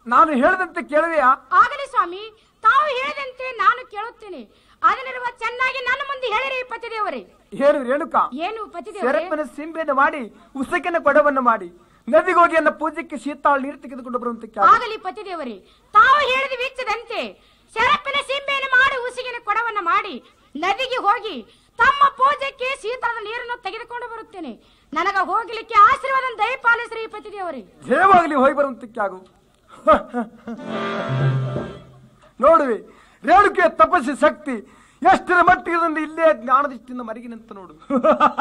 ನಾನು ಹೇಳಿದಂತೆ ಕೇಳುವೆಯಾ ಆಗಲಿ ಸ್ವಾಮಿ ತಾವು ಹೇಳಿದಂತೆ ನಾನು ಕೇಳುತ್ತೇನೆ ಅದನ್ನಿರುವ ಚೆನ್ನಾಗಿ ನನ್ನ ಮುಂದೆ ಹೇಳಿರಿ ಪತಿದೇವರೇ ಏನು ರೇಣುಕ ಏನು ಪತಿದೇವರೇ ಸೆರಪ್ಪನ ಸಿಂಬೆಯನ್ನು ಮಾಡಿ ಉಸಕಿನ ಕೊಡವನ್ನು ಮಾಡಿ ನದಿಗೆ ಹೋಗಿ ನನ್ನ ಪೂಜೆಗೆ ಶೀತಾಳ ನೀರು ತೆಗೆದುಕೊಂಡು ಬರುವಂತೆ ಕೇಳು. ಆಗಲಿ ಪತಿದೇವರೇ ತಾವು ಹೇಳಿದ ವೀಕ್ಷದಂತೆ ಶರಪ್ಪಿನ ಸಿಂಬೆಯನ್ನು ಮಾಡಿ ಉಸಿಗಿನ ಕೊಡವನ್ನ ಮಾಡಿ ನದಿಗೆ ಹೋಗಿ ತಮ್ಮ ಪೂಜೆಗೆ ಶೀತಳದ ನೀರನ್ನು ತೆಗೆದುಕೊಂಡು ಬರುತ್ತೇನೆ ನನಗ ಹೋಗ್ಲಿಕ್ಕೆ ಆಶೀರ್ವಾದ ದಯಪಾಲಿಸ್ರಿ ಪತಿದೇವರೇ ಜಯವಾಗಲಿ ಹೋಗಿ ಬರುವಂತಕ್ಕೆ ಆಗು ನೋಡುವೆ ರೇಣುಕೆಯ ತಪಸ್ಸಿ ಶಕ್ತಿ ಎಷ್ಟರ ಮಟ್ಟಿಗೆ ಇಲ್ಲೇ ಜ್ಞಾನದೃಷ್ಟಿಯಿಂದ ಮರಗಿನಂತ ನೋಡು